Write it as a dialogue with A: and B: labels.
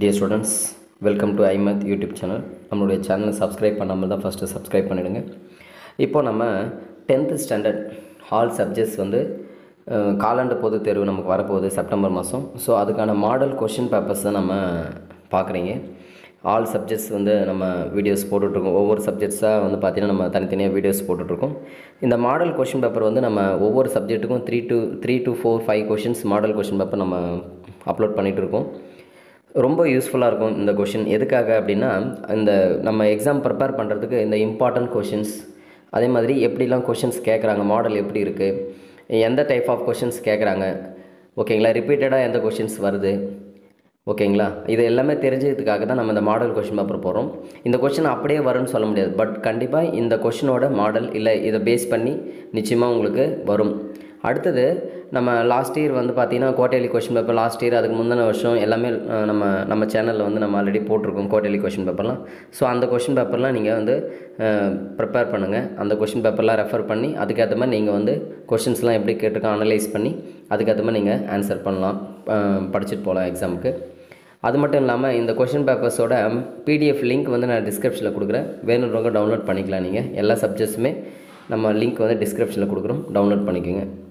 A: dear students welcome to ஐமத் YouTube channel நம்மளுடைய சேனலை சப்ஸ்கிரைப் பண்ணாமல் தான் ஃபஸ்ட்டு சப்ஸ்கிரைப் பண்ணிவிடுங்க இப்போ நம்ம டென்த்து ஸ்டாண்டர்ட் ஆல் சப்ஜெக்ட்ஸ் வந்து அஹ், காலாண்டு பொதுத் தேர்வு நமக்கு வரப்போகுது செப்டம்பர் மாதம் ஸோ அதுக்கான மாடல் கொஷின் பேப்பர்ஸ் தான் நம்ம பார்க்குறீங்க ஆல் சப்ஜெக்ட்ஸ் வந்து நம்ம வீடியோஸ் போட்டுட்ருக்கோம் ஒவ்வொரு சப்ஜெக்ட்ஸாக வந்து பார்த்திங்கன்னா நம்ம தனித்தனியாக வீடியோஸ் போட்டுட்ருக்கோம் இந்த மாடல் கொஷின் பேப்பர் வந்து நம்ம ஒவ்வொரு சப்ஜெக்ட்டுக்கும் three to three to four five questions model question paper நம்ம அப்லோட் பண்ணிகிட்டு இருக்கோம் ரொம்ப யூஸ்ஃபுல்லாக இருக்கும் இந்த கொஷின் எதுக்காக அப்படின்னா இந்த நம்ம எக்ஸாம் ப்ரிப்பேர் பண்ணுறதுக்கு இந்த இம்பார்ட்டன்ட் கொஷின்ஸ் அதே மாதிரி எப்படிலாம் கொஷின்ஸ் கேட்குறாங்க மாடல் எப்படி இருக்குது எந்த டைப் ஆஃப் கொஷின்ஸ் கேட்குறாங்க ஓகேங்களா ரிப்பீட்டடாக எந்த கொஷின்ஸ் வருது ஓகேங்களா இது எல்லாமே தெரிஞ்சதுக்காக தான் நம்ம இந்த மாடல் கொஷின் பேப்பர் போகிறோம் இந்த கொஷின் அப்படியே வரும்னு சொல்ல முடியாது பட் கண்டிப்பாக இந்த கொஷினோட மாடல் இல்லை இதை பேஸ் பண்ணி நிச்சயமாக உங்களுக்கு வரும் அடுத்தது நம்ம லாஸ்ட் இயர் வந்து பார்த்திங்கன்னா கோட்டேலி கொஷின் பேப்பர் லாஸ்ட் இயர் அதுக்கு முந்தின வருஷம் எல்லாமே அஹ், நம்ம நம்ம சேனலில் வந்து நம்ம ஆல்ரெடி போட்டிருக்கோம் கோட்டேலி கொஷின் பேப்பர்லாம் ஸோ அந்த கொஷின் பேப்பர்லாம் நீங்கள் வந்து ப்ரிப்பேர் பண்ணுங்கள் அந்த கொஷின் பேப்பர்லாம் ரெஃபர் பண்ணி அதுக்கேற்ற மாதிரி நீங்கள் வந்து கொஷின்ஸ்லாம் எப்படி கேட்டிருக்கோம் அனலைஸ் பண்ணி அதுக்கேற்ற மாதிரி நீங்கள் ஆன்சர் பண்ணலாம் அஹ், படிச்சுட்டு போகலாம் எக்ஸாமுக்கு அது மட்டும் இல்லாமல் இந்த கொஷின் பேப்பர்ஸோட பிடிஎஃப் லிங்க் வந்து நான் டிஸ்கிரிப்ஷனில் கொடுக்குறேன் வேணுன்றவங்க டவுன்லோட் பண்ணிக்கலாம் நீங்கள் எல்லா சப்ஜெக்ட்ஸுமே நம்ம லிங்க் வந்து டிஸ்கிரிப்ஷனில் கொடுக்குறோம் டவுன்லோட் பண்ணிக்கோங்க